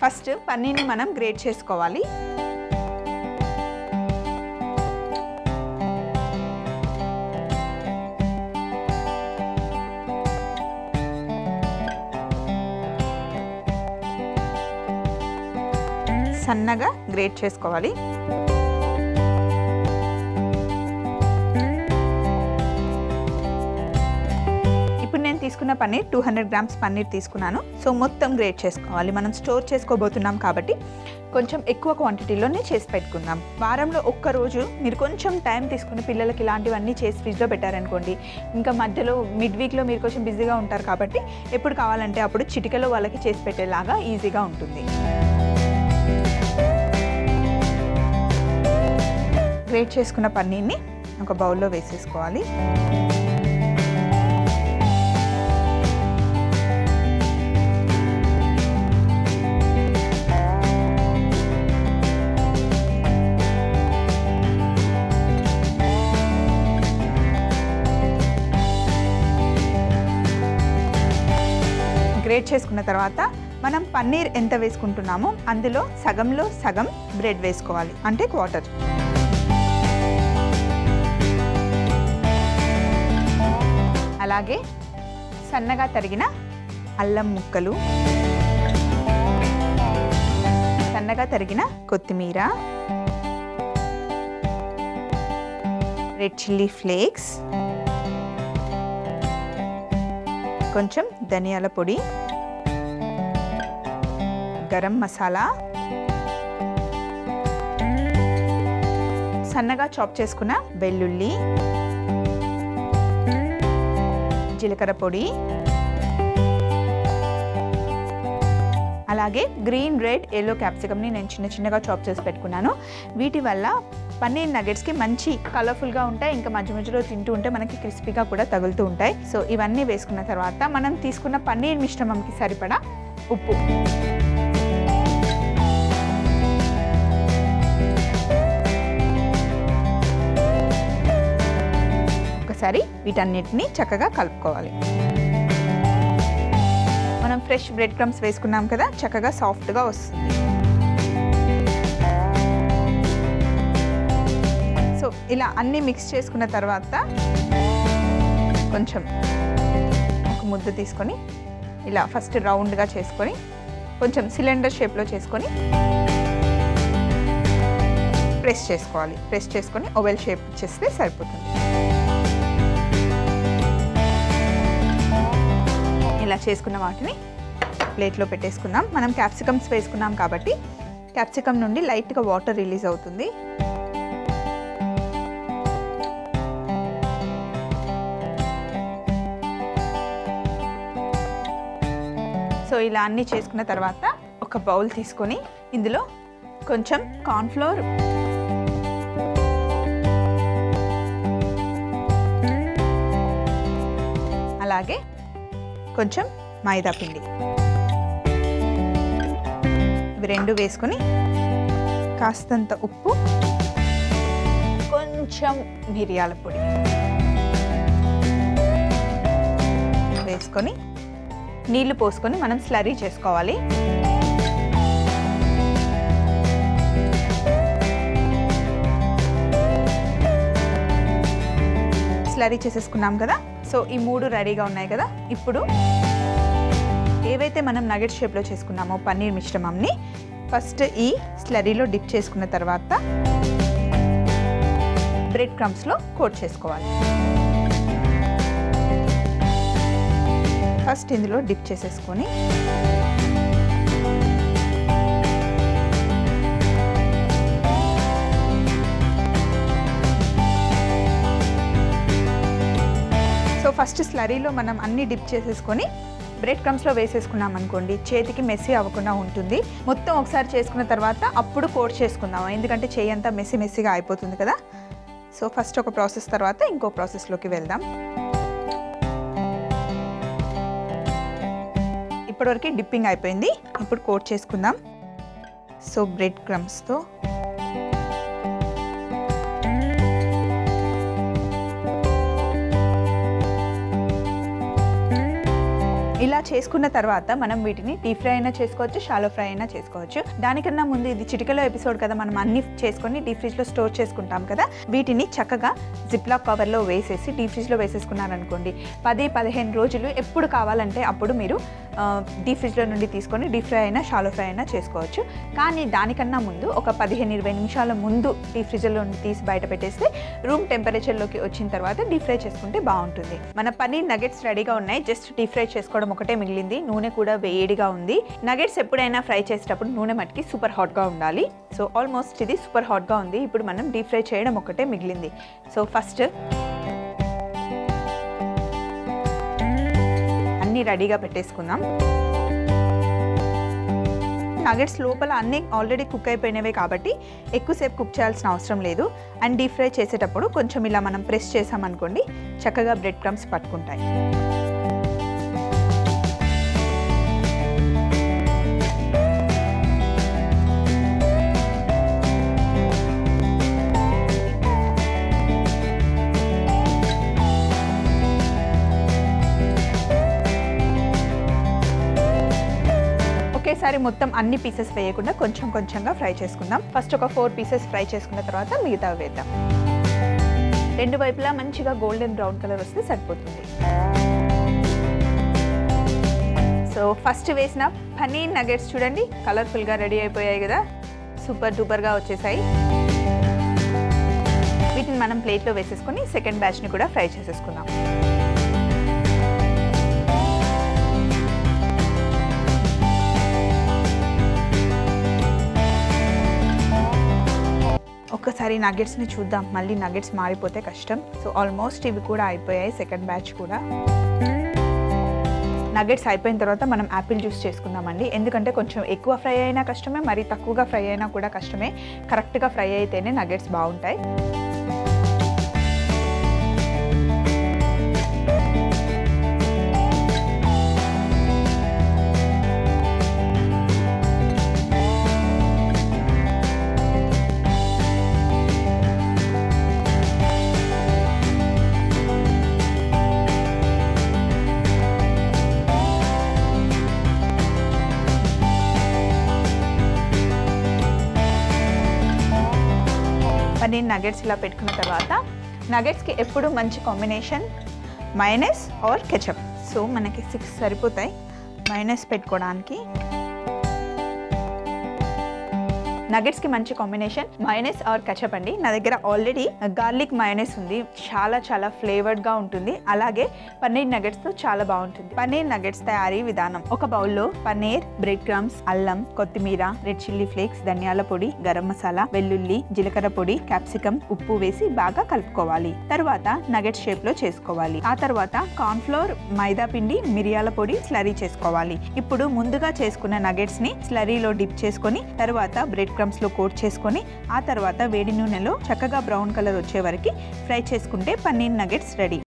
first పన్నీర్ని మనం great చేసుకోవాలి సన్నగా గ్రేట్ చేసుకోవాలి ఇప్పుడు నేను తీసుకున్న paneer two hundred grams paneer తీసుకున్నాను సో మొత్తం గ్రేట్ చేసుకోవాలి మనం స్టోర్ చేసుకోబోతున్నాం కాబట్టి కొంచెం ఎక్కువ క్వాంటిటీలోనే చేసి పెట్టుకుందాం వారంలో ఒక్క రోజు మీరు కొంచెం టైం తీసుకుని పిల్లలకి ఇలాంటివన్నీ చేసి ఫ్రిడ్జ్లో పెట్టారనుకోండి ఇంకా మధ్యలో మిడ్ వీక్లో మీరు కొంచెం బిజీగా ఉంటారు కాబట్టి ఎప్పుడు కావాలంటే అప్పుడు చిటికలో వాళ్ళకి చేసి పెట్టేలాగా ఈజీగా ఉంటుంది గ్రేట్ చేసుకున్న పన్నీర్ని ఒక బౌల్లో వేసేసుకోవాలి గ్రేట్ చేసుకున్న తర్వాత మనం పన్నీర్ ఎంత వేసుకుంటున్నామో అందులో సగంలో సగం బ్రెడ్ వేసుకోవాలి అంటే క్వార్టర్ అలాగే సన్నగా తరిగిన అల్లం ముక్కలు సన్నగా తరిగిన కొత్తిమీర రెడ్ చిల్లీ ఫ్లేక్స్ కొంచెం ధనియాల పొడి గరం మసాలా సన్నగా చాప్ చేసుకున్న వెల్లుల్లి జీలకర్ర పొడి అలాగే గ్రీన్ రెడ్ ఎల్లో క్యాప్సికమ్ని నేను చిన్న చిన్నగా చాప్ చేసి పెట్టుకున్నాను వీటి వల్ల పన్నీర్ నగెట్స్కి మంచి కలర్ఫుల్గా ఉంటాయి ఇంకా మధ్య మధ్యలో తింటూ ఉంటే మనకి క్రిస్పీగా కూడా తగులుతూ ఉంటాయి సో ఇవన్నీ వేసుకున్న తర్వాత మనం తీసుకున్న పన్నీర్ మిశ్రమంకి సరిపడా ఉప్పు ఒకసారి వీటన్నిటిని చక్కగా కలుపుకోవాలి మనం ఫ్రెష్ బ్రెడ్ క్రమ్స్ వేసుకున్నాం కదా చక్కగా సాఫ్ట్గా వస్తుంది సో ఇలా అన్నీ మిక్స్ చేసుకున్న తర్వాత కొంచెం ఒక ముద్ద తీసుకొని ఇలా ఫస్ట్ రౌండ్గా చేసుకొని కొంచెం సిలిండర్ షేప్లో చేసుకొని ప్రెస్ చేసుకోవాలి ప్రెస్ చేసుకొని ఓవెల్ షేప్ ఇచ్చేస్తే సరిపోతుంది ఇలా చేసుకున్న వాటిని ప్లేట్లో పెట్టేసుకుందాం మనం క్యాప్సికమ్స్ వేసుకున్నాం కాబట్టి క్యాప్సికమ్ నుండి లైట్గా వాటర్ రిలీజ్ అవుతుంది సో ఇలా అన్నీ చేసుకున్న తర్వాత ఒక బౌల్ తీసుకొని ఇందులో కొంచెం కార్న్ఫ్లోర్ అలాగే కొంచెం మైదా పిండి ఇవి రెండు వేసుకొని కాస్తంత ఉప్పు కొంచెం మిరియాల పొడి వేసుకొని నీళ్లు పోసుకొని మనం స్లరీ చేసుకోవాలి స్లరీ చేసేసుకున్నాం కదా సో ఈ మూడు రెడీగా ఉన్నాయి కదా ఇప్పుడు ఏవైతే మనం నగెట్ షేప్లో చేసుకున్నామో పన్నీర్ మిశ్రమంని ఫస్ట్ ఈ స్లరీలో డిప్ చేసుకున్న తర్వాత బ్రెడ్ క్రమ్స్లో కోట్ చేసుకోవాలి ఫస్ట్ ఇందులో డిప్ చేసేసుకొని సో ఫస్ట్ స్లరీలో మనం అన్ని డిప్ చేసేసుకొని బ్రెడ్ క్రమ్స్లో వేసేసుకున్నాం అనుకోండి చేతికి మెస్సీ అవ్వకుండా ఉంటుంది మొత్తం ఒకసారి చేసుకున్న తర్వాత అప్పుడు కోట్ చేసుకుందాం ఎందుకంటే చేయి అంతా మెస్సీ మెస్సీగా అయిపోతుంది కదా సో ఫస్ట్ ఒక ప్రాసెస్ తర్వాత ఇంకో ప్రాసెస్లోకి వెళ్దాం ఇప్పటివరకు డిప్పింగ్ అయిపోయింది ఇప్పుడు కోట్ చేసుకుందాం సో బ్రెడ్ క్రమ్స్తో ఇలా చేసుకున్న తర్వాత మనం వీటిని డీప్ ఫ్రై అయినా చేసుకోవచ్చు షాలో ఫ్రై అయినా చేసుకోవచ్చు దానికన్నా ముందు ఇది చిటికలో ఎపిసోడ్ కదా మనం అన్ని చేసుకొని డీప్ ఫ్రిడ్జ్లో స్టోర్ చేసుకుంటాం కదా వీటిని చక్కగా జిప్లాక్ కవర్లో వేసేసి డీప్ ఫ్రిడ్జ్లో వేసేసుకున్నారనుకోండి పది పదిహేను రోజులు ఎప్పుడు కావాలంటే అప్పుడు మీరు డీప్ ఫ్రిడ్జ్లో నుండి తీసుకొని డీప్ ఫ్రై అయినా షాలో ఫ్రై అయినా చేసుకోవచ్చు కానీ దానికన్నా ముందు ఒక పదిహేను ఇరవై నిమిషాల ముందు డీప్ ఫ్రిడ్జ్లో నుండి తీసి బయట పెట్టేస్తే రూమ్ టెంపరేచర్లోకి వచ్చిన తర్వాత డీప్ ఫ్రై చేసుకుంటే బాగుంటుంది మన పన్నీర్ నగెట్స్ రెడీగా ఉన్నాయి జస్ట్ డీప్ ఫ్రై చేసుకోవడం ఒకటే మిగిలింది నూనె కూడా వేడిగా ఉంది నగెట్స్ ఎప్పుడైనా ఫ్రై చేసేటప్పుడు నూనె మట్టికి సూపర్ హాట్గా ఉండాలి సో ఆల్మోస్ట్ ఇది సూపర్ హాట్గా ఉంది ఇప్పుడు మనం డీప్ ఫ్రై చేయడం ఒకటే మిగిలింది సో ఫస్ట్ అన్నీ రెడీగా పెట్టేసుకుందాం నగెట్స్ లోపల అన్నీ ఆల్రెడీ కుక్ అయిపోయినవే కాబట్టి ఎక్కువసేపు కుక్ చేయాల్సిన అవసరం లేదు అండ్ డీప్ ఫ్రై చేసేటప్పుడు కొంచెం ఇలా మనం ప్రెస్ చేసామనుకోండి చక్కగా బ్రెడ్ క్రమ్స్ పట్టుకుంటాయి ఒకేసారి మొత్తం అన్ని పీసెస్ వేయకుండా కొంచెం కొంచెంగా ఫ్రై చేసుకుందాం ఫస్ట్ ఒక ఫోర్ పీసెస్ ఫ్రై చేసుకున్న తర్వాత మిగతా వేద్దాం రెండు వైపులా మంచిగా గోల్డెన్ బ్రౌన్ కలర్ వస్తే సరిపోతుంది సో ఫస్ట్ వేసిన పనీర్ నగెట్స్ చూడండి కలర్ఫుల్గా రెడీ అయిపోయాయి కదా సూపర్ డూపర్గా వచ్చేసాయి వీటిని మనం ప్లేట్లో వేసేసుకొని సెకండ్ బ్యాచ్ని కూడా ఫ్రై చేసేసుకుందాం ఒక్కసారి నగెట్స్ని చూద్దాం మళ్ళీ నగెట్స్ మారిపోతే కష్టం సో ఆల్మోస్ట్ ఇవి కూడా అయిపోయాయి సెకండ్ బ్యాచ్ కూడా నగెట్స్ అయిపోయిన తర్వాత మనం యాపిల్ జ్యూస్ చేసుకుందామండి ఎందుకంటే కొంచెం ఎక్కువ ఫ్రై అయినా కష్టమే మరి తక్కువగా ఫ్రై అయినా కూడా కష్టమే కరెక్ట్గా ఫ్రై అయితేనే నగెట్స్ బాగుంటాయి పన్నీర్ నగెట్స్ ఇలా పెట్టుకున్న తర్వాత నగెట్స్కి ఎప్పుడు మంచి combination mayonnaise or ketchup so మనకి సిక్స్ సరిపోతాయి మైనస్ పెట్టుకోవడానికి నగెట్స్కి మంచి కాంబినేషన్ మైనస్ ఆర్ కచప్ అండి నా దగ్గర ఆల్రెడీ గార్లిక్ మైనస్ ఉంది చాలా చాలా ఫ్లేవర్డ్గా ఉంటుంది అలాగే పన్నీర్ నగెట్స్తో చాలా బాగుంటుంది పన్నీర్ నగెట్స్ తయారీ విధానం ఒక బౌల్లో పన్నీర్ బ్రెడ్ క్రమ్స్ అల్లం కొత్తిమీర రెడ్ చిల్లీ ఫ్లేక్స్ ధనియాల పొడి గరం మసాలా వెల్లుల్లి జీలకర్ర పొడి క్యాప్సికం ఉప్పు వేసి బాగా కలుపుకోవాలి తర్వాత నగెట్ షేప్ లో చేసుకోవాలి ఆ తర్వాత కార్న్ ఫ్లోర్ మైదా పిండి మిరియాల పొడి స్లరీ చేసుకోవాలి ఇప్పుడు ముందుగా చేసుకున్న నగెట్స్ ని స్లరీలో డిప్ చేసుకొని తర్వాత బ్రెడ్ క్రమ్స్ లో కోట్ చేసుకొని ఆ తర్వాత వేడి నూనెలో చక్కగా బ్రౌన్ కలర్ వచ్చే వరకు ఫ్రై చేసుకుంటే పన్నీర్ నగెట్స్ రెడీ